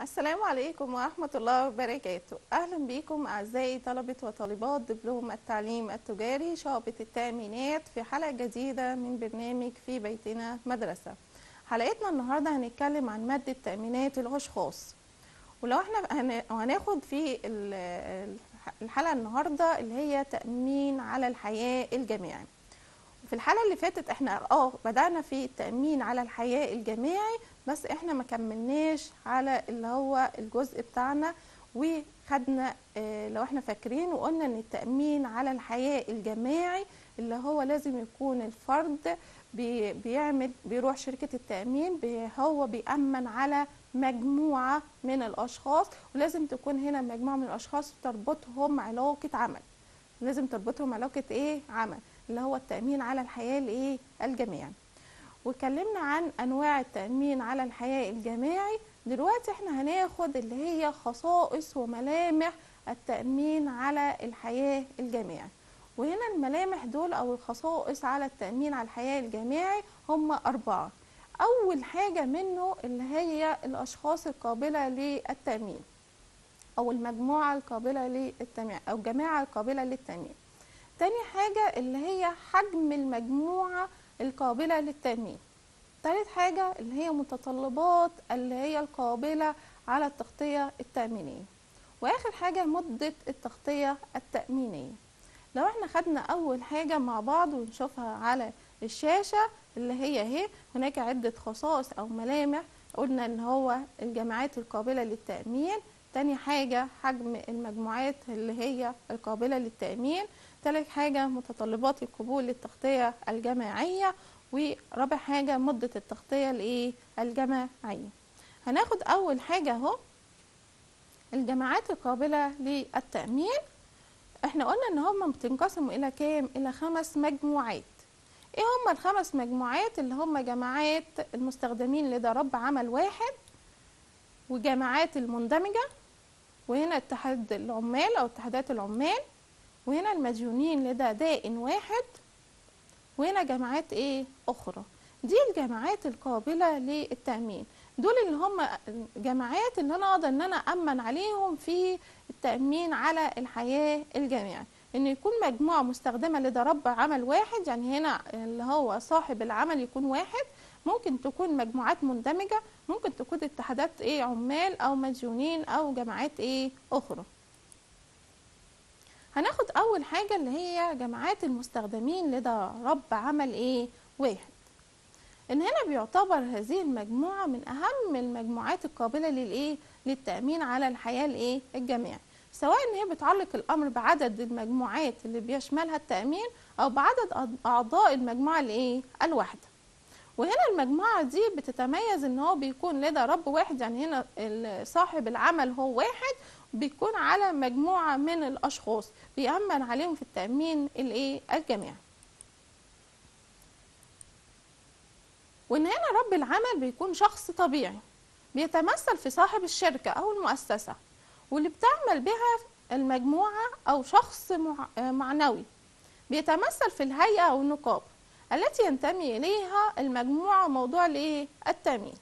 السلام عليكم ورحمة الله وبركاته أهلا بكم أعزائي طلبة وطالبات دبلوم التعليم التجاري شعبة التأمينات في حلقة جديدة من برنامج في بيتنا مدرسة حلقتنا النهاردة هنتكلم عن مادة تأمينات الأشخاص ولو احنا هن- هناخد في ال- الحلقة النهاردة اللي هي تأمين على الحياة الجماعي في الحلقة اللي فاتت احنا اه بدأنا في التأمين على الحياة الجماعي بس احنا ما كملناش على اللي هو الجزء بتاعنا وخدنا اه لو احنا فاكرين وقلنا ان التأمين على الحياة الجماعي اللي هو لازم يكون الفرد بي بيعمل بيروح شركة التأمين بي هو بيأمن على مجموعة من الأشخاص ولازم تكون هنا مجموعة من الأشخاص تربطهم علاقة عمل لازم تربطهم علاقة ايه عمل اللي هو التأمين على الحياة الايه الجماعي واتكلمنا عن انواع التأمين على الحياة الجماعي دلوقتي احنا هناخد اللي هي خصائص وملامح التأمين على الحياة الجماعي وهنا الملامح دول او الخصائص على التأمين على الحياة الجماعي هم أربعة أول حاجة منه اللي هي الأشخاص القابلة للتأمين أو المجموعة القابلة للتأمين أو الجماعة القابلة للتأمين تاني حاجة اللي هي حجم المجموعة القابلة للتأمين تالت حاجة اللي هي متطلبات اللي هي القابلة على التغطية التأمينية وآخر حاجة مدة التغطية التأمينية لو احنا خدنا أول حاجة مع بعض ونشوفها على الشاشة اللي هي اهي هناك عدة خصائص أو ملامح قلنا إن هو الجماعات القابلة للتأمين تاني حاجة حجم المجموعات اللي هي القابلة للتأمين تالت حاجة متطلبات القبول للتغطية الجماعية ورابع حاجة مدة التغطية الايه الجماعية هناخد أول حاجة اهو الجماعات القابلة للتأمين احنا قلنا ان هم بتنقسموا الى كام الى خمس مجموعات ايه هم الخمس مجموعات اللي هم جماعات المستخدمين لدى رب عمل واحد وجماعات المندمجة وهنا اتحاد العمال او اتحادات العمال وهنا المديونين لدى دائن واحد وهنا جماعات ايه اخرى دي الجماعات القابلة للتأمين دول اللي هم جماعات اللي انا اقدر ان انا امن عليهم في التأمين على الحياة الجماعي ان يكون مجموعة مستخدمة لدى رب عمل واحد يعني هنا اللي هو صاحب العمل يكون واحد ممكن تكون مجموعات مندمجة ممكن تكون اتحادات ايه عمال او مديونين او جماعات ايه اخرى هناخد اول حاجة اللي هي جماعات المستخدمين لدى رب عمل ايه واحد ان هنا بيعتبر هذه المجموعة من اهم المجموعات القابلة للايه للتأمين على الحياة الايه الجماعي سواء ان هي بتعلق الامر بعدد المجموعات اللي بيشملها التأمين او بعدد اعضاء المجموعة الايه الواحدة وهنا المجموعة دي بتتميز ان هو بيكون لدى رب واحد يعني هنا صاحب العمل هو واحد بيكون على مجموعة من الاشخاص بيأمن عليهم في التأمين الايه الجماعي وان هنا رب العمل بيكون شخص طبيعي بيتمثل في صاحب الشركة او المؤسسة واللي بتعمل بها المجموعة او شخص معنوي بيتمثل في الهيئة او النقابة التي ينتمي إليها المجموعة موضوع الإيه؟ التأمين.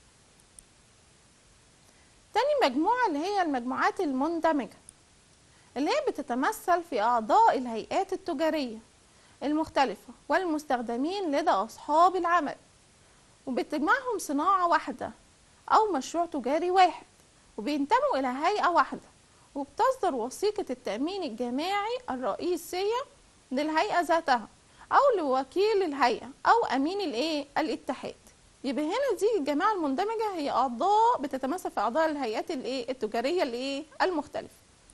تاني مجموعة اللي هي المجموعات المندمجة اللي هي بتتمثل في أعضاء الهيئات التجارية المختلفة والمستخدمين لدى أصحاب العمل وبتجمعهم صناعة واحدة أو مشروع تجاري واحد وبينتموا إلى هيئة واحدة وبتصدر وثيقة التأمين الجماعي الرئيسية للهيئة ذاتها او لوكيل الهيئه او امين الايه الاتحاد يبقى هنا دي الجماعه المندمجه هي اعضاء بتتمثل في اعضاء الهيئات الايه التجاريه الايه المختلفه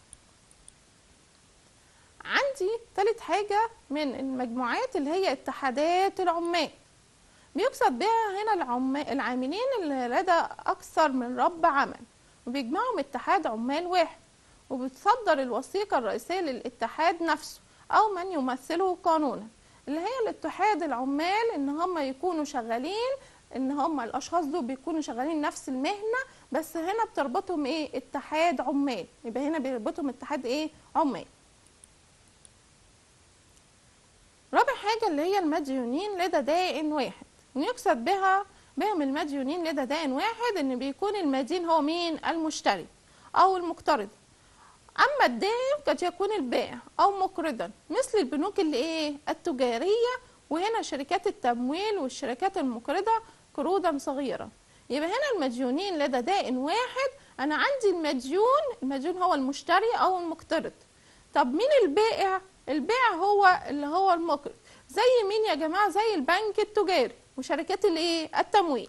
عندي ثالث حاجه من المجموعات اللي هي اتحادات العمال بيقصد بها هنا العمال العاملين اللي لدى اكثر من رب عمل وبيجمعهم اتحاد عمال واحد وبتصدر الوثيقه الرئيسيه للاتحاد نفسه او من يمثله قانونا اللي هي الاتحاد العمال ان هم يكونوا شغالين ان هم الاشخاص دول بيكونوا شغالين نفس المهنه بس هنا بتربطهم ايه اتحاد عمال يبقى هنا بيربطهم اتحاد ايه عمال رابع حاجه اللي هي المديونين لدى دائن واحد يقصد بها بهم المديونين لدى دائن واحد ان بيكون المدين هو مين المشتري او المقترض اما الدائن قد يكون البائع او مقرضا مثل البنوك اللي ايه التجاريه وهنا شركات التمويل والشركات المقرضه قروضا صغيره يبقى هنا المديونين لدى دائن واحد انا عندي المديون المديون هو المشتري او المقترض طب مين البائع البائع هو اللي هو المقرض زي مين يا جماعه زي البنك التجاري وشركات الايه التمويل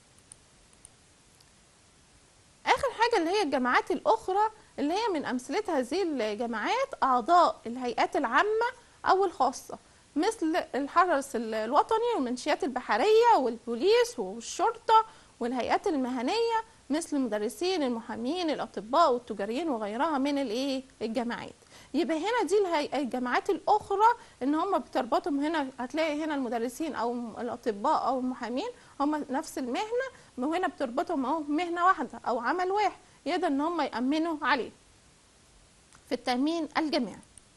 اخر حاجه اللي هي الجماعات الاخرى اللي هي من امثلتها هذه الجماعات اعضاء الهيئات العامه او الخاصه مثل الحرس الوطني والمنشيات البحريه والبوليس والشرطه والهيئات المهنيه مثل المدرسين المحامين الاطباء والتجاريين وغيرها من الايه الجماعات يبقى هنا دي الهي... الجامعات الاخرى ان هم بتربطهم هنا هتلاقي هنا المدرسين او الاطباء او المحامين هم نفس المهنه وهنا بتربطهم اهو مهنه واحده او عمل واحد يقدر ان هم يامنوا عليه في التامين الجامعي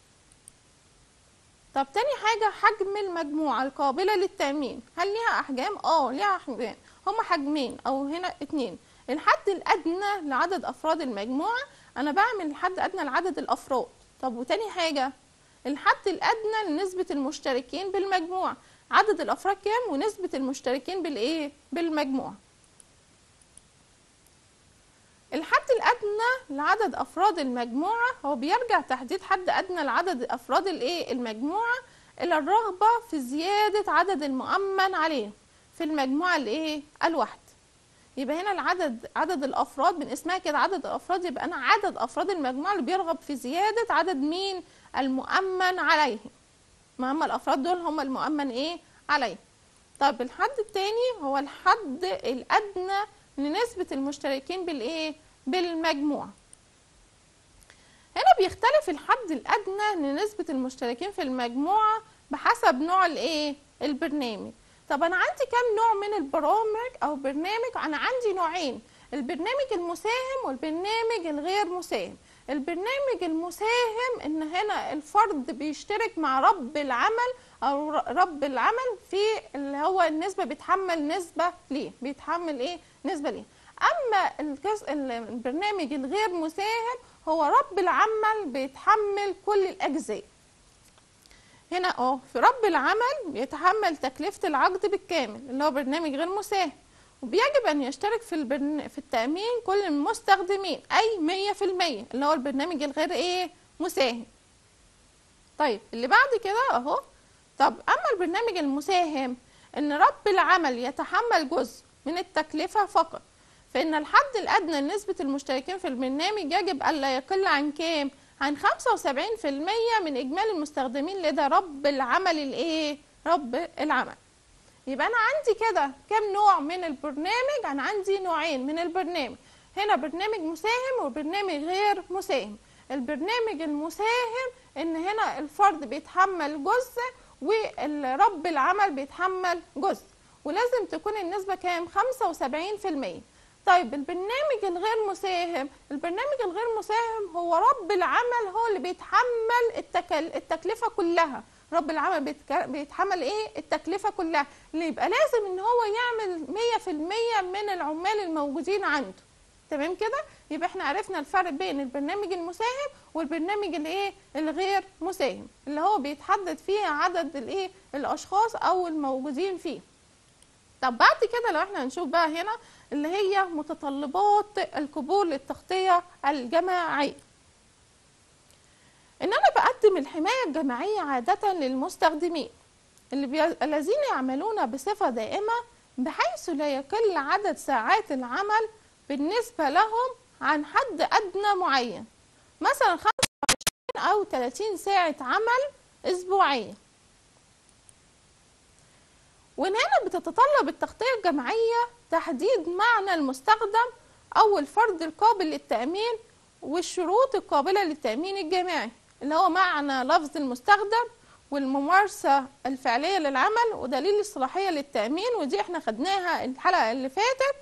طب تاني حاجة حجم المجموعة القابلة للتأمين هل ليها أحجام؟ اه ليها أحجام هما حجمين أو هنا اتنين الحد الأدنى لعدد أفراد المجموعة أنا بعمل الحد الأدنى لعدد الأفراد طب وتاني حاجة الحد الأدنى لنسبة المشتركين بالمجموعة عدد الأفراد كام ونسبة المشتركين بالإيه؟ بالمجموعة الحد الأدنى لعدد أفراد المجموعة هو بيرجع تحديد حد أدنى لعدد أفراد الإيه؟ المجموعة إلى الرغبة في زيادة عدد المؤمن عليه في المجموعة الإيه؟ الواحدة يبقى هنا العدد عدد الافراد من اسمها كده عدد الافراد يبقى انا عدد افراد المجموعه اللي بيرغب في زياده عدد مين المؤمن عليه ما هم الافراد دول هم المؤمن ايه عليه طب الحد الثاني هو الحد الادنى لنسبه المشتركين بالايه بالمجموعه هنا بيختلف الحد الادنى لنسبه المشتركين في المجموعه بحسب نوع الايه البرنامج طب انا عندي كام نوع من البرامج او برنامج انا عندي نوعين البرنامج المساهم والبرنامج الغير مساهم البرنامج المساهم ان هنا الفرد بيشترك مع رب العمل او رب العمل في اللي هو النسبه بيتحمل نسبه ليه بيتحمل ايه نسبه ليه اما الكس البرنامج الغير مساهم هو رب العمل بيتحمل كل الاجزاء هنا اه في رب العمل بيتحمل تكلفة العقد بالكامل اللي هو برنامج غير مساهم وبيجب أن يشترك في البرن... في التأمين كل المستخدمين أي مية في المية اللي هو البرنامج الغير إيه مساهم طيب اللي بعد كده أهو طب أما البرنامج المساهم إن رب العمل يتحمل جزء من التكلفة فقط فإن الحد الأدنى لنسبة المشتركين في البرنامج يجب ألا يقل عن كام؟ عن 75% من إجمالي المستخدمين لدى رب العمل الإيه؟ رب العمل. يبقى أنا عندي كده كام نوع من البرنامج؟ أنا عندي نوعين من البرنامج. هنا برنامج مساهم وبرنامج غير مساهم. البرنامج المساهم إن هنا الفرد بيتحمل جزء ورب العمل بيتحمل جزء. ولازم تكون النسبة كام؟ 75%. طيب البرنامج الغير مساهم البرنامج الغير مساهم هو رب العمل هو اللي بيتحمل التكل... التكلفة كلها رب العمل بيتك... بيتحمل ايه التكلفة كلها اللي يبقى لازم ان هو يعمل مية في المية من العمال الموجودين عنده تمام كده يبقى احنا عرفنا الفرق بين البرنامج المساهم والبرنامج الايه الغير مساهم اللي هو بيتحدد فيه عدد الايه الاشخاص او الموجودين فيه طب بعد كده لو احنا هنشوف بقى هنا اللي هي متطلبات القبول للتغطية الجماعية ان انا بقدم الحماية الجماعية عادة للمستخدمين اللي بي... الذين يعملون بصفة دائمة بحيث لا يقل عدد ساعات العمل بالنسبة لهم عن حد أدنى معين مثلا 25 أو 30 ساعة عمل أسبوعيا وهنا بتتطلب التغطية الجماعية تحديد معنى المستخدم أو الفرد القابل للتأمين والشروط القابلة للتأمين الجماعي اللي هو معنى لفظ المستخدم والممارسة الفعلية للعمل ودليل الصلاحية للتأمين ودي احنا خدناها الحلقة اللي فاتت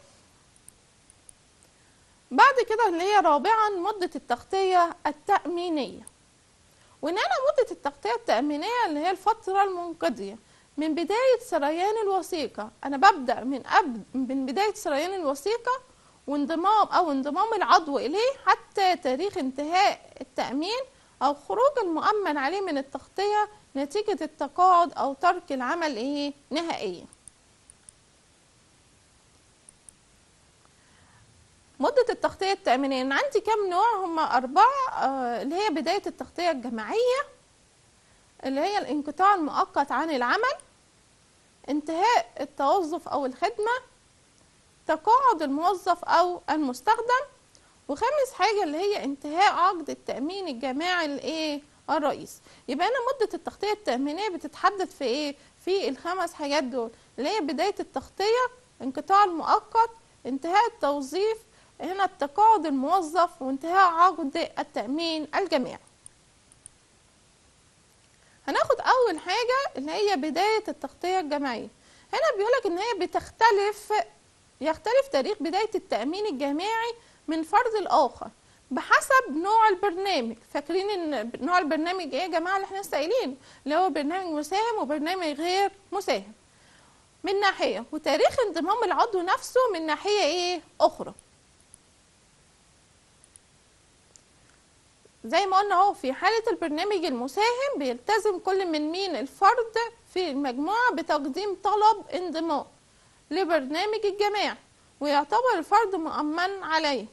بعد كده اللي هي رابعا مدة التغطية التأمينية وإن أنا مدة التغطية التأمينية اللي هي الفترة المنقضية من بداية سريان الوثيقة أنا ببدأ من قبل من بداية سريان الوثيقة وانضمام أو انضمام العضو إليه حتى تاريخ انتهاء التأمين أو خروج المؤمن عليه من التغطية نتيجة التقاعد أو ترك العمل إيه نهائيا مدة التغطية التأمينية أنا عندي كم نوع هم أربعة آه، اللي هي بداية التغطية الجماعية اللي هي الانقطاع المؤقت عن العمل انتهاء التوظف أو الخدمة تقاعد الموظف أو المستخدم وخامس حاجة اللي هي انتهاء عقد التأمين الجماعي الإيه الرئيس يبقى أنا مدة التغطية التأمينية بتتحدد في إيه في الخمس حاجات دول اللي هي بداية التغطية انقطاع المؤقت انتهاء التوظيف هنا التقاعد الموظف وانتهاء عقد التأمين الجماعي هناخد أول حاجة اللي هي بداية التغطية الجماعية هنا بيقولك إن هي بتختلف يختلف تاريخ بداية التأمين الجماعي من فرد الآخر بحسب نوع البرنامج فاكرين ان نوع البرنامج ايه يا جماعه اللي احنا لسه قايلين اللي هو برنامج مساهم وبرنامج غير مساهم من ناحيه وتاريخ انضمام العضو نفسه من ناحيه ايه اخرى زي ما قلنا اهو في حالة البرنامج المساهم بيلتزم كل من مين الفرد في المجموعة بتقديم طلب انضمام لبرنامج الجماعة ويعتبر الفرد مؤمن عليه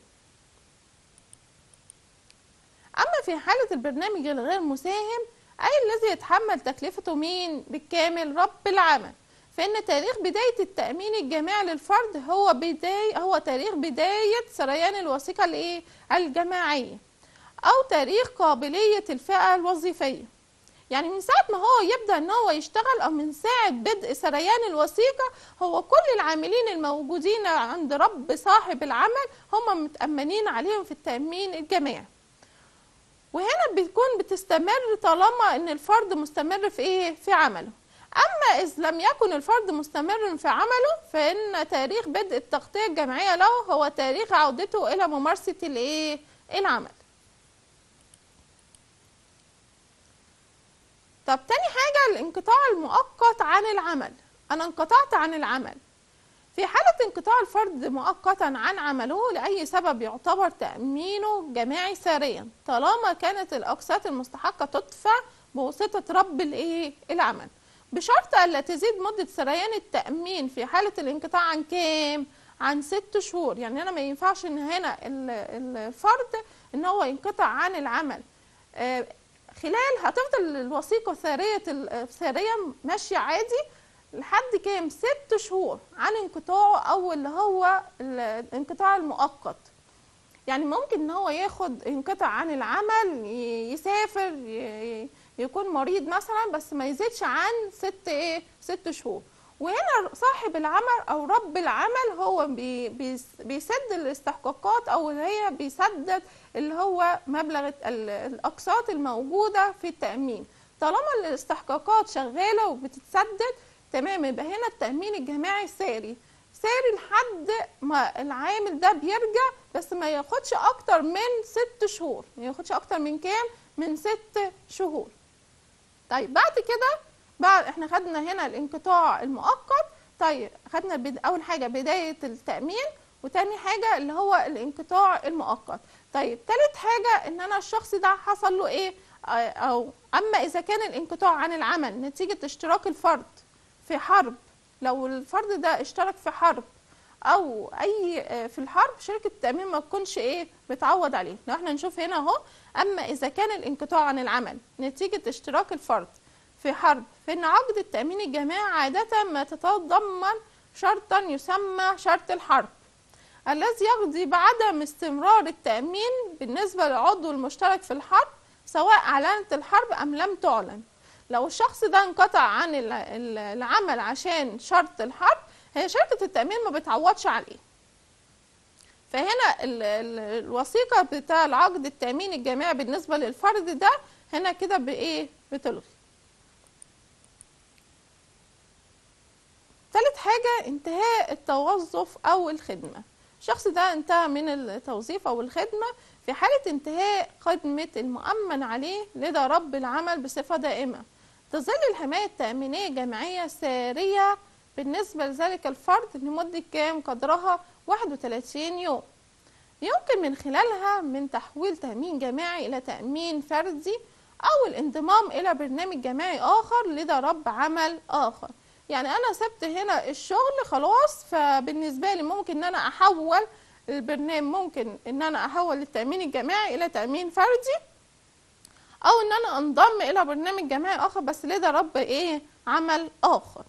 أما في حالة البرنامج الغير مساهم أي الذي يتحمل تكلفته مين بالكامل رب العمل فإن تاريخ بداية التأمين الجماعي للفرد هو بداية هو تاريخ بداية سريان الوثيقة الإيه الجماعية أو تاريخ قابلية الفئة الوظيفية يعني من ساعة ما هو يبدأ ان هو يشتغل او من ساعة بدء سريان الوثيقة هو كل العاملين الموجودين عند رب صاحب العمل هم متأمنين عليهم في التأمين الجماعي وهنا بتكون بتستمر طالما ان الفرد مستمر في ايه في عمله اما اذ لم يكن الفرد مستمر في عمله فان تاريخ بدء التغطية الجماعية له هو تاريخ عودته الى ممارسة الايه العمل طب تاني حاجة الانقطاع المؤقت عن العمل أنا انقطعت عن العمل في حالة انقطاع الفرد مؤقتا عن عمله لأي سبب يعتبر تأمينه جماعي ساريا طالما كانت الأقساط المستحقة تدفع بواسطة رب الإيه العمل بشرط ألا تزيد مدة سريان التأمين في حالة الانقطاع عن كام؟ عن ست شهور يعني أنا ما ينفعش إن هنا الفرد إن هو ينقطع عن العمل آه، خلال هتفضل الوثيقة ثارية ثارية ماشية عادي لحد كام ست شهور عن انقطاعه او اللي هو الانقطاع المؤقت يعني ممكن ان هو ياخد ينقطع عن العمل يسافر يكون مريض مثلا بس ما يزيدش عن ست ايه ست شهور وهنا صاحب العمل او رب العمل هو بي بيسد الاستحقاقات او هي بيسدد اللي هو مبلغ الاقساط الموجوده في التامين طالما الاستحقاقات شغاله وبتتسدد تمام يبقى هنا التامين الجماعي ساري ساري لحد ما العامل ده بيرجع بس ما ياخدش اكتر من ست شهور ما ياخدش اكتر من كام من ست شهور طيب بعد كده بعد احنا خدنا هنا الانقطاع المؤقت طيب خدنا بد... اول حاجه بدايه التامين وتاني حاجه اللي هو الانقطاع المؤقت طيب تالت حاجه ان انا الشخص ده حصل له ايه او اما اذا كان الانقطاع عن العمل نتيجه اشتراك الفرد في حرب لو الفرد ده اشترك في حرب او اي في الحرب شركه التامين ما تكونش ايه بتعوض عليه لو احنا نشوف هنا اهو اما اذا كان الانقطاع عن العمل نتيجه اشتراك الفرد في حرب فإن عقد التأمين الجماعي عادة ما تتضمن شرطا يسمى شرط الحرب الذي يقضي بعدم استمرار التأمين بالنسبة للعضو المشترك في الحرب سواء أعلنت الحرب أم لم تعلن لو الشخص ده انقطع عن العمل عشان شرط الحرب هي شركة التأمين ما بتعوضش عليه فهنا الوثيقة بتاع العقد التأمين الجماعي بالنسبة للفرد ده هنا كده بإيه بتلغي ثالث حاجة انتهاء التوظف أو الخدمة الشخص ده انتهى من التوظيف أو الخدمة في حالة انتهاء خدمة المؤمن عليه لدى رب العمل بصفة دائمة تظل الحماية التأمينية الجامعية سارية بالنسبة لذلك الفرد لمدة كام قدرها 31 يوم يمكن من خلالها من تحويل تأمين جماعي إلى تأمين فردي أو الانضمام إلى برنامج جماعي آخر لدى رب عمل آخر يعني أنا سبت هنا الشغل خلاص فبالنسبة لي ممكن إن أنا أحول البرنامج ممكن إن أنا أحول التأمين الجماعي إلى تأمين فردي أو إن أنا أنضم إلى برنامج جماعي آخر بس لدى رب إيه عمل آخر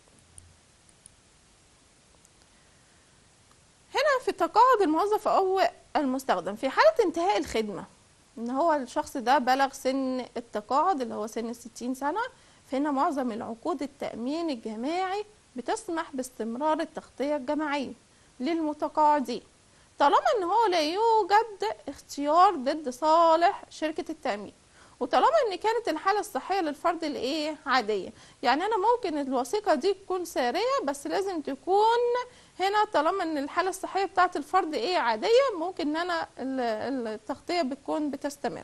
هنا في تقاعد الموظف أو المستخدم في حالة انتهاء الخدمة ان هو الشخص ده بلغ سن التقاعد اللي هو سن الستين سنة فهنا معظم العقود التأمين الجماعي بتسمح باستمرار التغطية الجماعية للمتقاعدين طالما ان هو لا يوجد اختيار ضد صالح شركة التأمين وطالما ان كانت الحالة الصحية للفرد الايه عادية يعني انا ممكن الوثيقة دي تكون سارية بس لازم تكون هنا طالما ان الحالة الصحية بتاعت الفرد ايه عادية ممكن ان انا التغطية بتكون بتستمر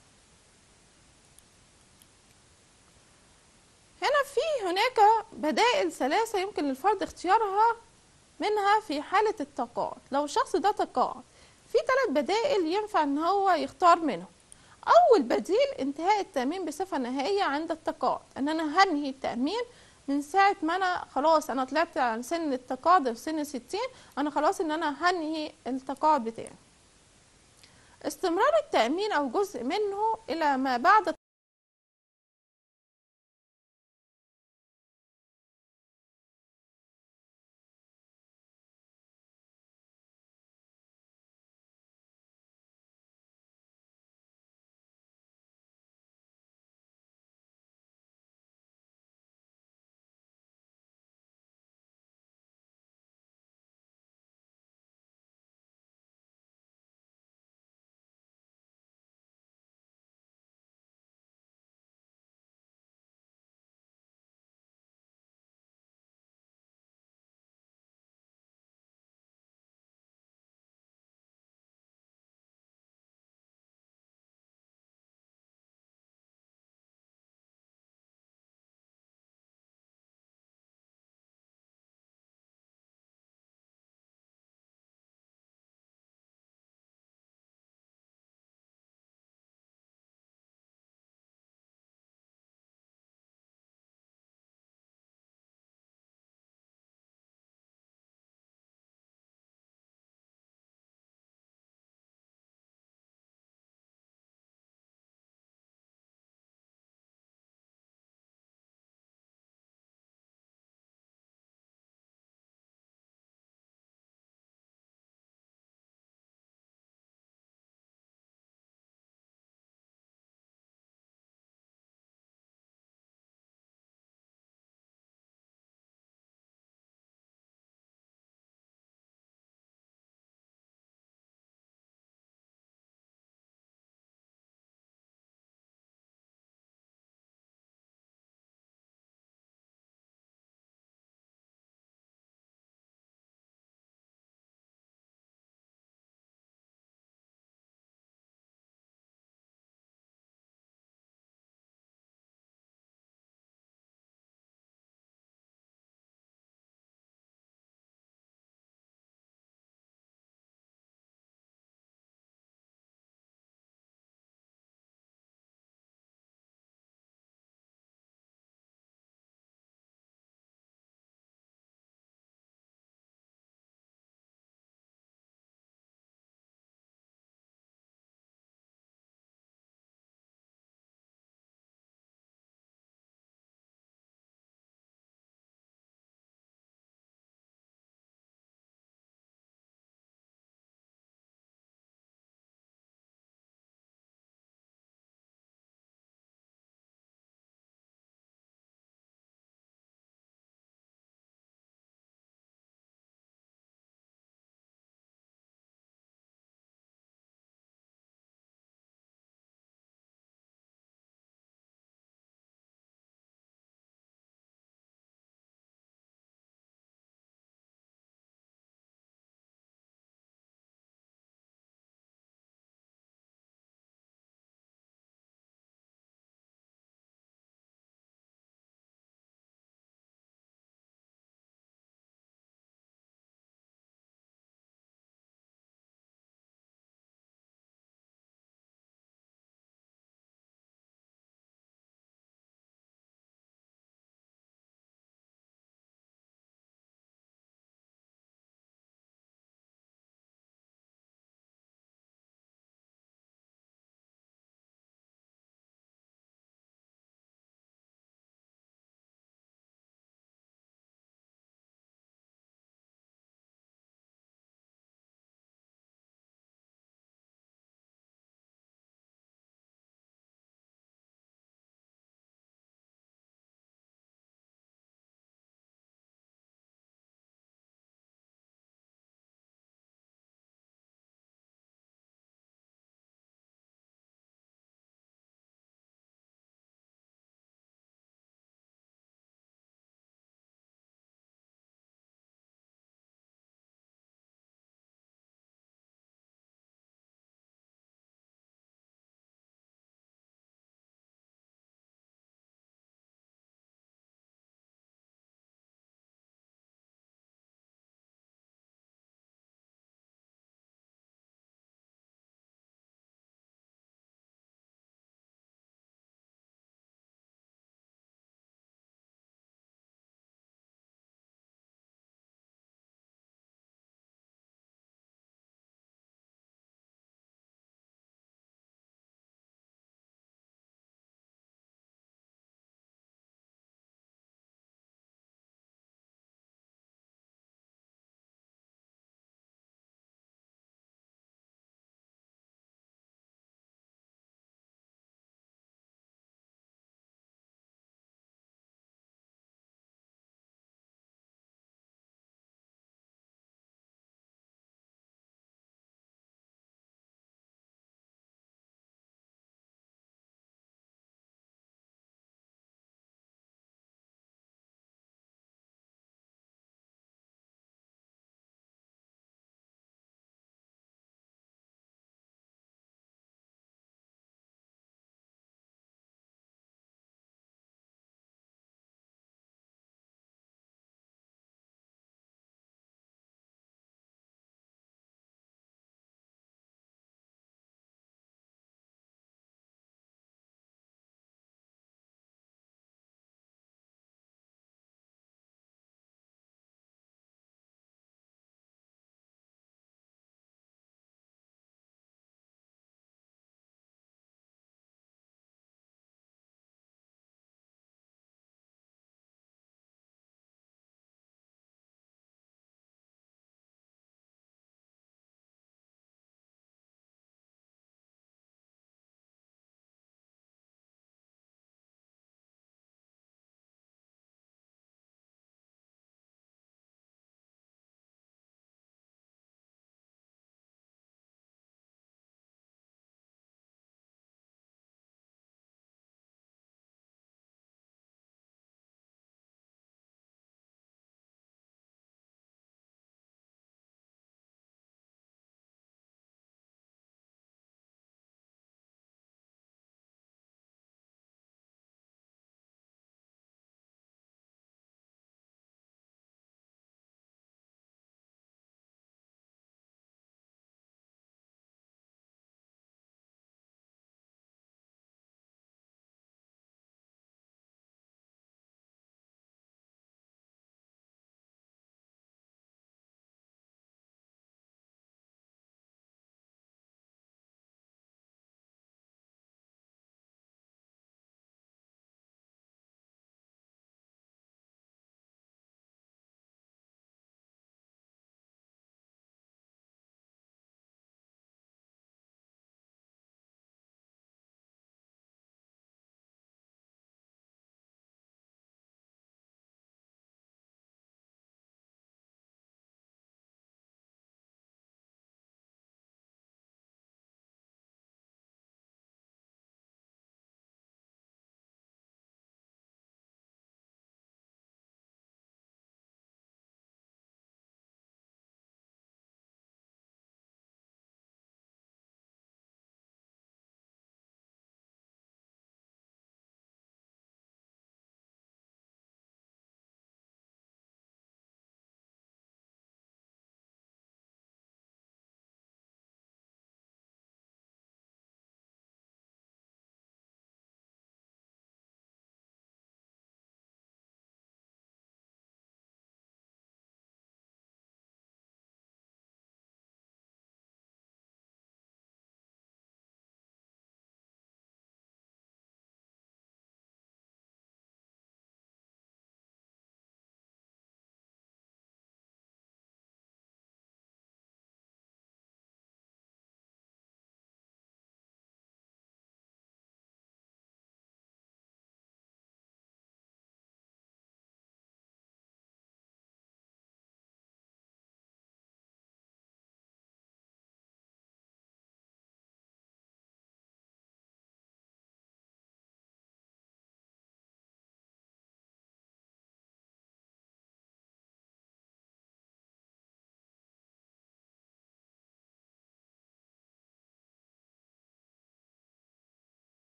هنا في هناك بدائل ثلاثة يمكن للفرد اختيارها منها في حالة التقاعد لو الشخص ده تقاعد في ثلاث بدائل ينفع ان هو يختار منهم اول بديل انتهاء التأمين بصفة نهائية عند التقاعد ان انا هنهي التأمين من ساعة ما أنا خلاص أنا طلعت عن سن التقاعد في سن ستين أنا خلاص إن أنا هنهي التقاعد بتاعي استمرار التأمين أو جزء منه إلى ما بعد